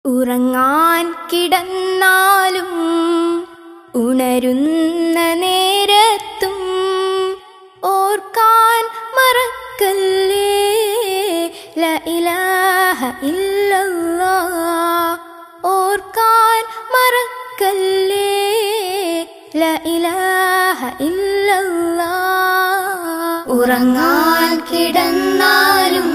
ഉറങ്ങാൻ കിടന്നാലും ഉണരുന്ന നേരത്തും ഓർക്കാൻ മറക്കല്ലേ ല ഇലാഹ ഇല്ലല്ലാ ഓർക്കാൻ മറക്കല്ലേ ല ഇലാഹ ഇല്ലല്ലാ ഉറങ്ങാൻ കിടന്നാലും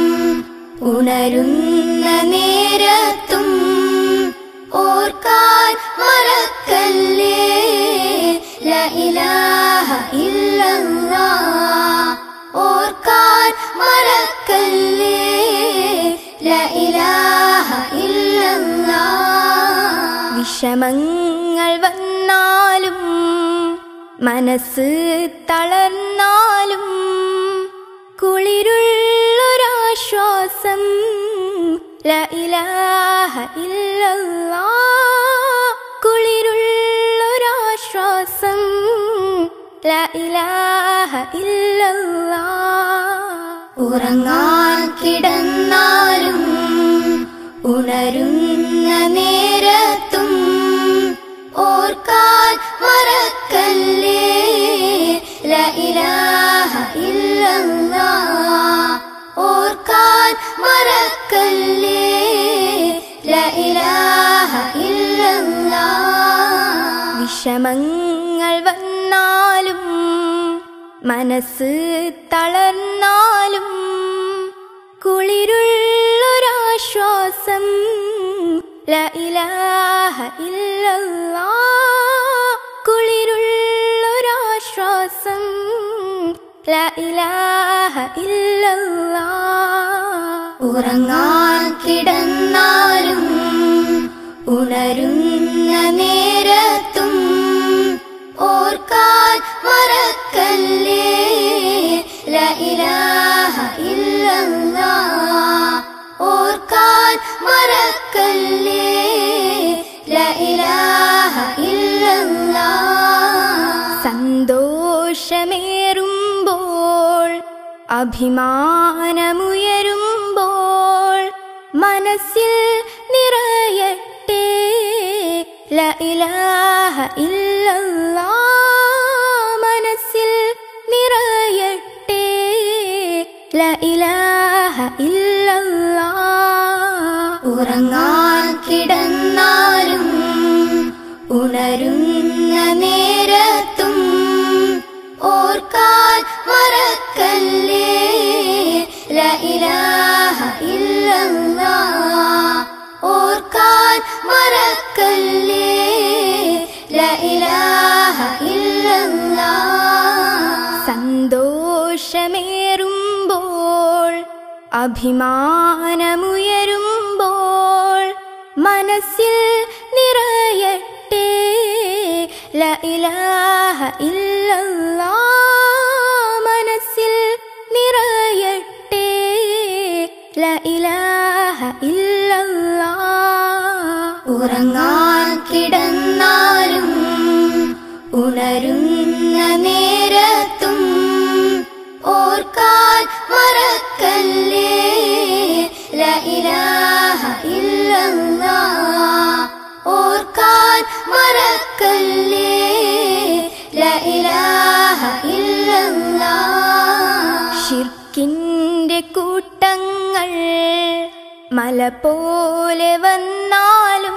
ഉണരുന്ന നേരത്തും ഓർക്കാൻ മറക്കല്ലേ ല ഇലാഹ ഇല്ലല്ലാ ഓർക്കാൻ മറക്കല്ലേ ല ഇലാഹ ഇല്ലല്ലാ വിഷമങ്ങൾ വന്നാലും മനസ്സ് തളർന്നാലും കുളിരുള്ളൊരാശ്വാസം ല ഇലാഹ ഇല്ലല്ലാ കുളിരുള്ളൊരാശ്വാസം ല ഇലാഹ ഇല്ലല്ലാ ഉറങ്ങാൻ കിടന്നാലും ഉണരുന്ന നേരത്തും ഓർക്കാൻ മറക്കല്ലേ ല ഇലാഹ ഇല്ലല്ലാ ഓർക്കാൻ മറക്കല്ലേ ല ഇലാഹ ഇല്ലല്ലാ വിഷമങ്ങൾ വന്നാലും മനസ്സ് തളർന്നാലും കുളിരുള്ളൊരാശ്വാസം ല ഇലാഹ ഇല്ലല്ലാ കുളിരുള്ളൊരാശ്വാസം ല ഇലാഹ ഇല്ലല്ലാ ഉറങ്ങാൻ കിടന്നാലും ഉണരുന്ന നേരത്തും ഓർക്കാൻ മറക്കല്ലേ ല ഇലാഹ ഇല്ലല്ലാ ഓർക്കാൻ മറക്കല്ലേ ല ഇലാഹ ഇല്ലല്ലാ സന്തോഷമേറുമ്പോൾ അഭിമാനമുയരുമ്പോൾ മനസ്സിൽ നിറയട്ടെ ല ഇലാഹ ഇല്ലല്ലാ മനസ്സിൽ നിറയട്ടെ ല ഇലാഹ ഇല്ലല്ലാ ഉറങ്ങാൻ കിടന്നാലും ഉണരുന്ന നേരത്തും ഓർക്കാൻ മറക്കല്ലേ ല ഇലാഹ ഇല്ലല്ലാ ഓർക്കാൻ മറക്കല്ലേ ല ഇലാഹ ഇല്ലല്ലാ സന്തോഷമേറുമ്പോൾ അഭിമാനമുയരുമ്പോൾ മനസ്സിൽ നിറയട്ടെ ല ഇലാഹ ഇല്ലല്ലാ മനസ്സിൽ നിറയട്ടെ ല ഇലാഹ ഇല്ലല്ലാ ഉറങ്ങാൻ കിടന്നാലും ഉണരുന്ന നേരത്തും ഓർക്കാൻ മറക്കല്ലേ ല ഇലാഹ ഇല്ലല്ലാ ഓർക്കാൻ മറക്കല്ലേ ല ഇലാഹ ഇല്ലല്ലാ ഷിർക്കിന്റെ കൂട്ടങ്ങൾ മല പോലെ വന്നാലും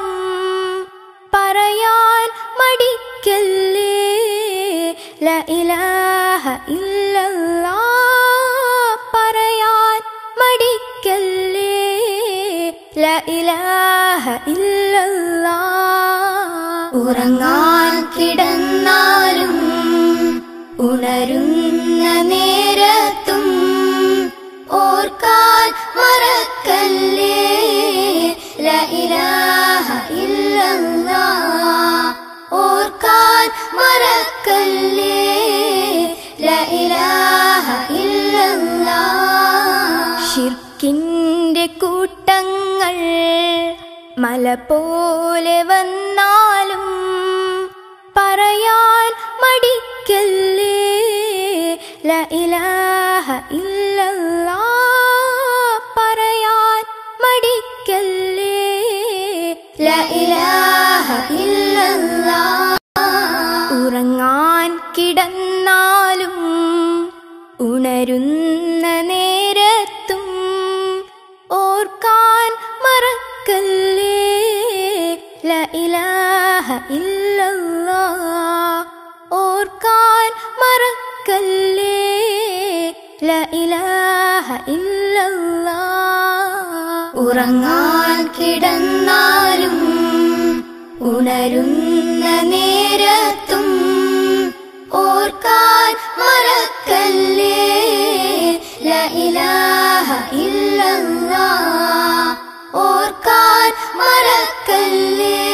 പറയാൻ മടിക്കല്ലേ ല ഇലാഹ ഇല്ലല്ലാ പറയാൻ മടിക്കല്ലേ ല ഇലാഹ ഇല്ലല്ലാ ഉറങ്ങാൻ കിടന്നാലും ഉണരുന്ന നേരത്തും ഓർക്കാൻ മറക്കല്ലേ ല ഇലാഹ ഇല്ലല്ലാ ഓർക്കാൻ മറക്കല്ലേ ല ഇലാഹ ഇല്ലല്ലാ ഷിർക്കിന്റെ കൂട്ടങ്ങൾ മല പോലെ വന്നാലും പറയാൻ മടിക്കല്ലേ ല ഇലാഹ ഇല്ലല്ലാ പറയാൻ മടിക്കല്ലേ لا إله إلا الله ഉറങ്ങാൻ കിടന്നാലും ഉണരുന്ന നേരത്തും ഓർക്കാൻ മറക്കല്ലേ ല ഇലാഹ ഇല്ലല്ലാ ഓർക്കാൻ മറക്കല്ലേ ല ഇലാഹ ഇല്ലല്ലാ ഉറങ്ങാൻ കിടന്നാലും ഉണരുന്ന നേരത്തും ഓർക്കാൻ മറക്കല്ലേ ല ഇലാഹ ഇല്ലല്ലാ ഓർക്കാൻ മറക്കല്ലേ